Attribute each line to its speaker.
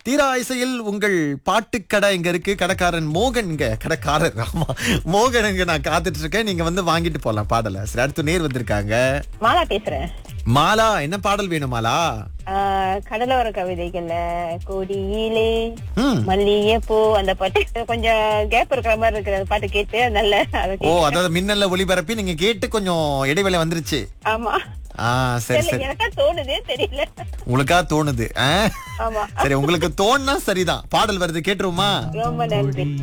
Speaker 1: தீரா இசையில் உங்கள் பாட்டுக்கடை இங்க இருக்கு கடைக்காரன் மோகன் இங்க கடைக்காரர் ஆமா மோகன் இங்க நான் காத்துட்டு இருக்கேன் நீங்க வந்து வாங்கிட்டு போலாம் பாடல சரி அடுத்து நேர் வந்திருக்காங்க
Speaker 2: மாலா பேசுறேன்
Speaker 1: மாலா என்ன பாடல் வேணும் மாலா
Speaker 2: ஆஹ் கடலோர கவிதைகள்ல கொடியிலே
Speaker 1: ம்.
Speaker 2: மல்லிகைப்பூ அந்த பாட்டு கொஞ்சம் கேப் இருக்கிற மாதிரி இருக்கிற அந்த பாட்டு கேட்டு நல்ல அதை
Speaker 1: ஓ
Speaker 2: கேட்டு-
Speaker 1: அதாவது மின்னல்ல ஒளிபரப்பி நீங்க கேட்டு கொஞ்சம் இடைவேளை வந்துருச்சு
Speaker 2: ஆமா
Speaker 1: ஆ சரி
Speaker 2: தெரியல,
Speaker 1: சரி
Speaker 2: எனக்கா தோணுது தெரியல
Speaker 1: உங்களுக்கா தோணுது ஆ?
Speaker 2: ஆமா
Speaker 1: சரி உங்களுக்கு தோணுனா சரிதான் பாடல் வருது கேட்டுருமா
Speaker 2: ரொம்ப நன்றி